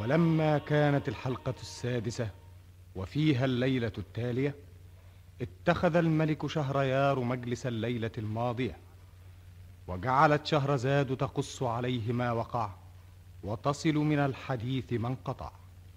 ولما كانت الحلقة السادسة وفيها الليلة التالية اتخذ الملك شهريار مجلس الليلة الماضية وجعلت شهرزاد تقص عليه ما وقع وتصل من الحديث ما انقطع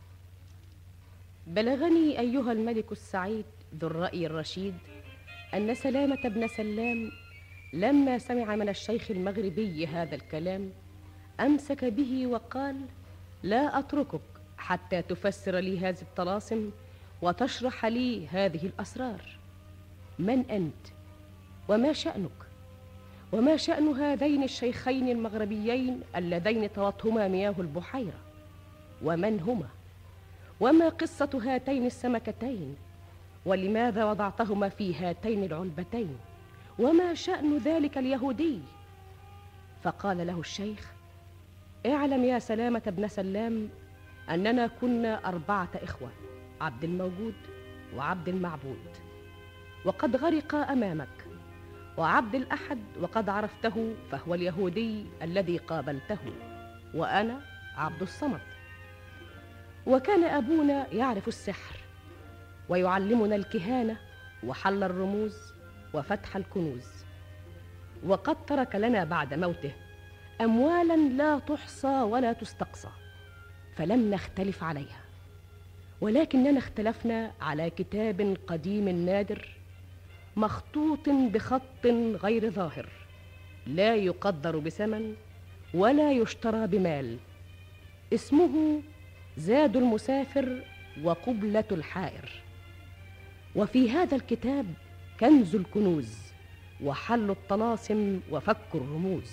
بلغني أيها الملك السعيد ذو الرأي الرشيد أن سلامة بن سلام لما سمع من الشيخ المغربي هذا الكلام أمسك به وقال لا أتركك حتى تفسر لي هذه الطلاسم وتشرح لي هذه الأسرار من أنت وما شأنك وما شأن هذين الشيخين المغربيين اللذين طوتهما مياه البحيرة ومن هما وما قصة هاتين السمكتين ولماذا وضعتهما في هاتين العلبتين وما شأن ذلك اليهودي فقال له الشيخ اعلم يا سلامة بن سلام أننا كنا أربعة إخوة عبد الموجود وعبد المعبود وقد غرق أمامك وعبد الأحد وقد عرفته فهو اليهودي الذي قابلته وأنا عبد الصمد وكان أبونا يعرف السحر ويعلمنا الكهانة وحل الرموز وفتح الكنوز وقد ترك لنا بعد موته أموالا لا تحصى ولا تستقصى فلم نختلف عليها ولكننا اختلفنا على كتاب قديم نادر مخطوط بخط غير ظاهر لا يقدر بثمن ولا يشترى بمال اسمه زاد المسافر وقبلة الحائر وفي هذا الكتاب كنز الكنوز وحل الطلاسم وفك الرموز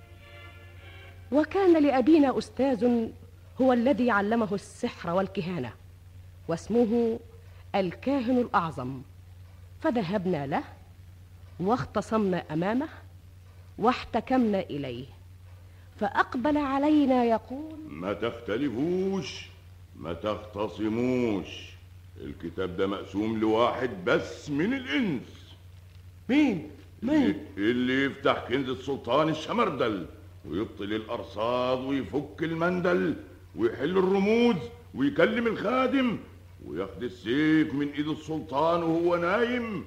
وكان لأبينا أستاذ هو الذي علمه السحر والكهانة واسمه الكاهن الأعظم فذهبنا له واختصمنا أمامه واحتكمنا إليه فأقبل علينا يقول ما تختلفوش ما تختصموش الكتاب ده مقسوم لواحد بس من الإنس مين؟ مين؟ اللي يفتح كنز السلطان الشمردل ويبطل الأرصاد ويفك المندل ويحل الرموز ويكلم الخادم وياخد السيف من ايد السلطان وهو نايم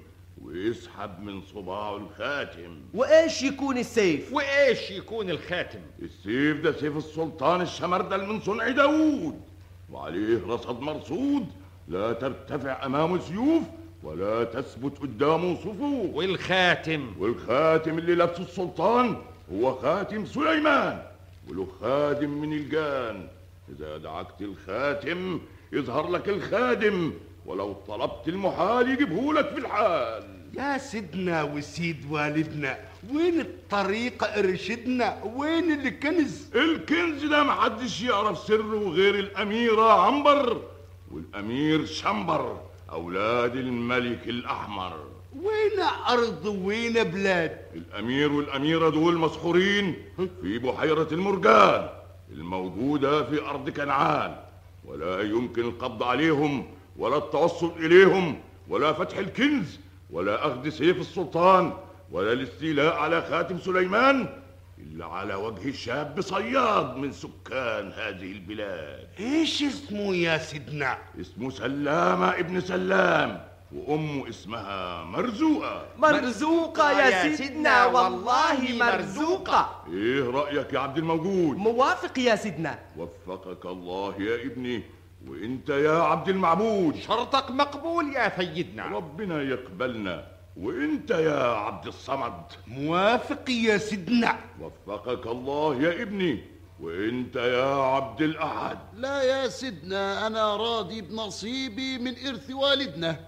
ويسحب من صباعه الخاتم وايش يكون السيف وايش يكون الخاتم السيف ده سيف السلطان الشمردل من صنع داوود وعليه رصد مرصود لا ترتفع امامه سيوف ولا تثبت قدامه صفوف والخاتم والخاتم اللي لابسه السلطان هو خاتم سليمان وله خادم من الجان إذا دعكت الخاتم يظهر لك الخادم ولو طلبت المحال يجيبه لك في الحال يا سيدنا وسيد والدنا وين الطريق ارشدنا وين الكنز الكنز ده محدش يعرف سره غير الأميرة عنبر والأمير شمبر أولاد الملك الأحمر وين أرض وين بلاد الأمير والأميرة دول مسحورين في بحيرة المرجان الموجودة في أرض كنعان ولا يمكن القبض عليهم ولا التوصل إليهم ولا فتح الكنز ولا أخذ سيف السلطان ولا الاستيلاء على خاتم سليمان إلا على وجه شاب صياد من سكان هذه البلاد إيش اسمه يا سيدنا؟ اسمه سلامة ابن سلام وأمه اسمها مرزوقة مرزوقة يا سيدنا والله مرزوقة إيه رأيك يا عبد الموجود؟ موافق يا سيدنا وفقك الله يا ابني وانت يا عبد المعبود شرطك مقبول يا سيدنا ربنا يقبلنا وانت يا عبد الصمد موافق يا سيدنا وفقك الله يا ابني وانت يا عبد الاحد لا يا سيدنا انا راضي بنصيبي من ارث والدنا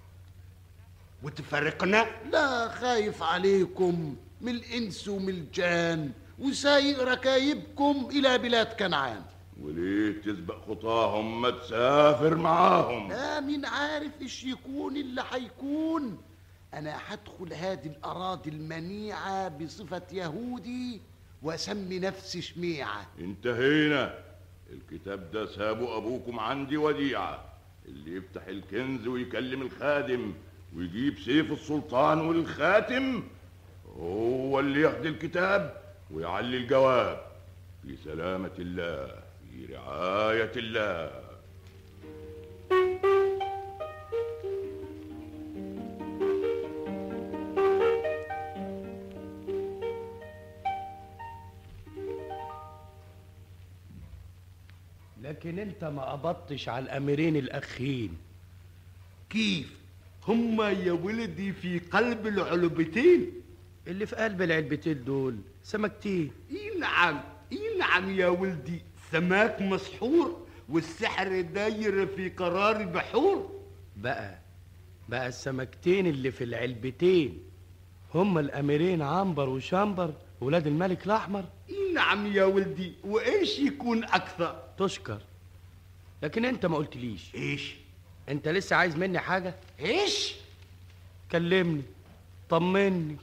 وتفرقنا لا خايف عليكم من الانس ومن الجان وسايق ركايبكم الى بلاد كنعان وليه تسبق خطاهم ما تسافر معاهم لا مين عارف ايش يكون اللي حيكون انا هدخل هذه الاراضي المنيعه بصفه يهودي واسمي نفسي شميعه انتهينا الكتاب ده سابه ابوكم عندي وديعه اللي يفتح الكنز ويكلم الخادم ويجيب سيف السلطان والخاتم هو اللي ياخد الكتاب ويعلي الجواب في سلامة الله في في رعاية الله لكن انت ما قبضتش على الاميرين الاخين كيف هما يا ولدي في قلب العلبتين اللي في قلب العلبتين دول سمكتين اي نعم اي نعم يا ولدي سماك مسحور والسحر داير في قرار البحور بقى بقى السمكتين اللي في العلبتين هما الاميرين عنبر وشنبر ولاد الملك الاحمر اي نعم يا ولدي وايش يكون اكثر تشكر لكن انت ما قلتليش ايش انت لسه عايز مني حاجه ايش كلمني طمني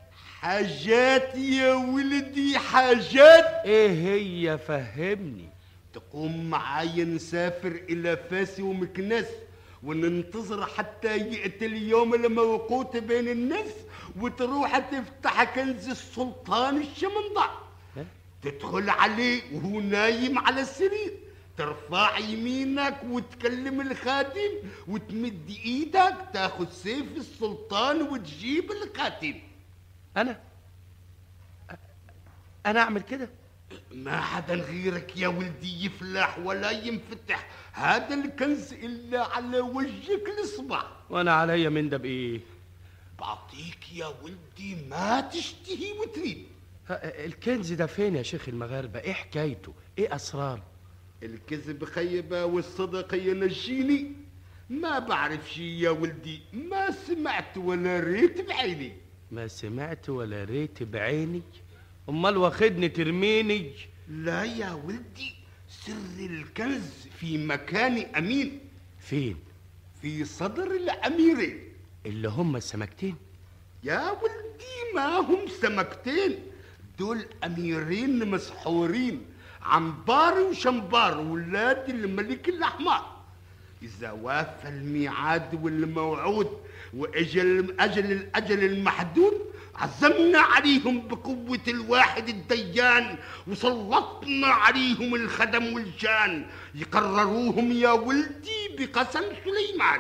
حاجات يا ولدي حاجات ايه هي فهمني تقوم معايا نسافر إلى فاس ومكناس وننتظر حتى يأتي اليوم الموقوت بين الناس وتروح تفتح كنز السلطان الشمندع ها؟ تدخل عليه وهو نايم على السرير ترفع يمينك وتكلم الخادم وتمد ايدك تاخذ سيف السلطان وتجيب الخاتم انا أ- انا اعمل كده ما حدا غيرك يا ولدي يفلح ولا ينفتح هذا الكنز إلا على وجهك الإصبع وانا عليا من ده بايه بعطيك يا ولدي ما تشتهي وتريد ها، الكنز ده فين يا شيخ المغاربه ايه حكايته ايه اسراره الكذب خيبة والصدق ينجيني ما بعرف شي يا ولدي ما سمعت ولا ريت بعيني ما سمعت ولا ريت بعيني امال واخدني ترميني لا يا ولدي سر الكنز في مكان أمين فين في صدر الأميرين اللي هم السمكتين يا ولدي ما هم سمكتين دول أميرين مسحورين عنبار وشنبار ولاد الملك الأحمر إذا وافى الميعاد والموعود وأجل أجل الأجل المحدود عزمنا عليهم بقوة الواحد الديان وسلطنا عليهم الخدم والجان يقرروهم يا ولدي بقسم سليمان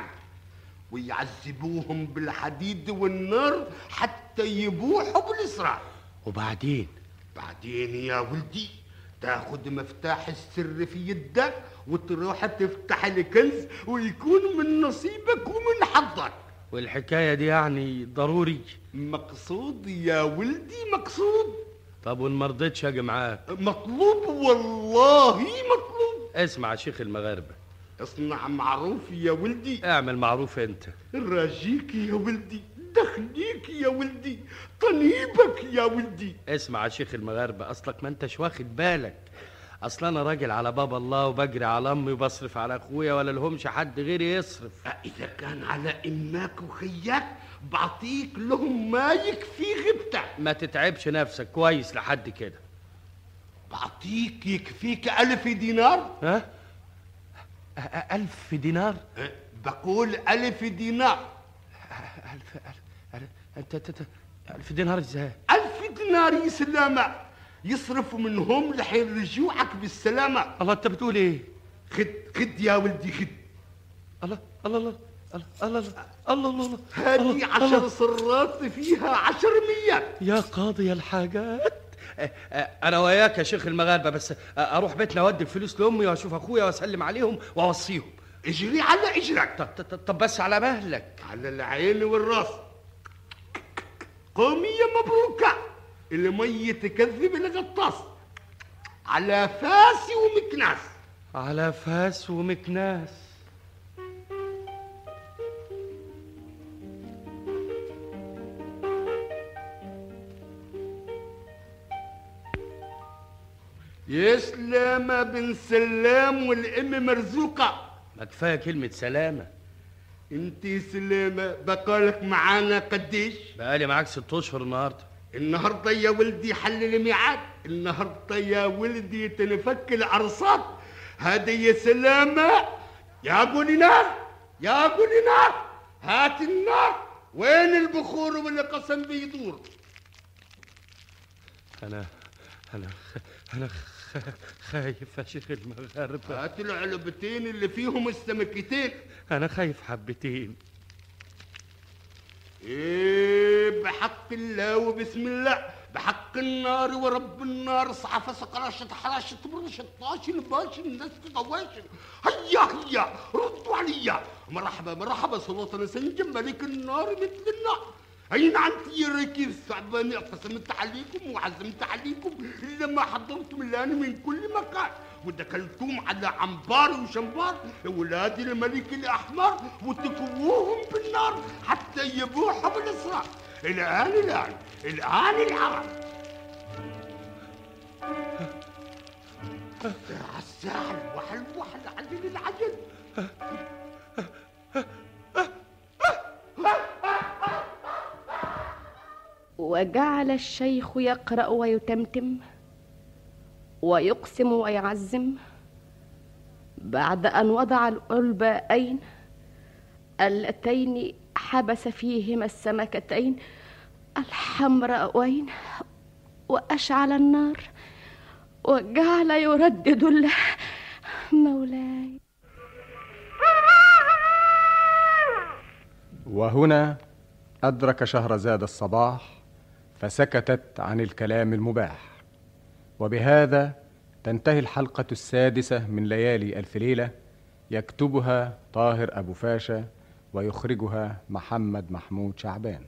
ويعذبوهم بالحديد والنار حتى يبوحوا بالإسرار وبعدين بعدين يا ولدي تاخد مفتاح السر في يدك وتروح تفتح الكنز ويكون من نصيبك ومن حظك والحكايه دي يعني ضروري مقصود يا ولدي مقصود طب وان ما رضيتش اجي معاك مطلوب والله مطلوب اسمع يا شيخ المغاربه اصنع معروف يا ولدي اعمل معروف انت راجيك يا ولدي دخليك يا ولدي طنيبك يا ولدي اسمع يا شيخ المغاربه اصلك ما انتش واخد بالك اصل انا راجل على باب الله وبجري على امي وبصرف على اخويا ولا لهمش حد غيري يصرف إذا كان على إماك وخياك بعطيك لهم ما يكفي غبتك ما تتعبش نفسك كويس لحد كده بعطيك يكفيك ألف دينار ها أ- أ- ألف دينار أه، بقول ألف دينار ألف ألف ألف أنت أنت- أنت- ألف دينار إزاي ألف دينار يا سلامة يصرفوا منهم لحين رجوعك بالسلامة الله أنت بتقول إيه خد خد يا ولدي خد الله الله الله الله الله الله الله الله هذه الله- عشر الله. صرات فيها عشر ميات يا قاضي الحاجات أ- أ- انا وياك يا شيخ المغاربه بس أ- اروح بيتنا اودي الفلوس لامي واشوف اخويا واسلم عليهم واوصيهم اجري على اجرك طب, طب, طب بس على مهلك على العين والراس قومي يا مبروكة المية تكذب الغطاس على فاس ومكناس على فاس ومكناس يا سلامة بن سلام والأم مرزوقة ما كفايه كلمه سلامه انت سلامة بقالك معانا قديش بقالي معاك ست اشهر النهارده النهاردة يا ولدي حل الميعاد النهاردة يا ولدي تنفك العرصات هذا يا سلامة يا قولي نار يا قولي نار هات النار وين البخور واللي قسم بيدور انا انا خ... انا خ... خايف يا شيخ المغاربه هات العلبتين اللي فيهم السمكتين انا خايف حبتين ايه بحق الله وبسم الله بحق النار ورب النار صعفة سقرشة حرشة برشة طاشن باشن الناس تطواشن هيا هيا ردوا عليا مرحبا مرحبا سلطان سنجم ملك النار مثل النار أين أنت يا ركيز ثعباني قسمت عليكم وعزمت عليكم إلا ما حضرتم الآن من كل مكان ودخلتم على عنبار وشنبار يا ولاد الملك الأحمر وتكووهم بالنار حتى يبوحوا بالإسراء الآن الآن الآن الآن الساعة الساعة الوحل الوحل العجل العجل وجعل الشيخ يقرا ويتمتم ويقسم ويعزم بعد ان وضع الالباءين اللتين حبس فيهما السمكتين الحمراءين واشعل النار وجعل يردد له مولاي وهنا أدرك شهرزاد الصباح فسكتت عن الكلام المباح وبهذا تنتهي الحلقة السادسة من ليالي ألف ليلة يكتبها طاهر أبو فاشا ويخرجها محمد محمود شعبان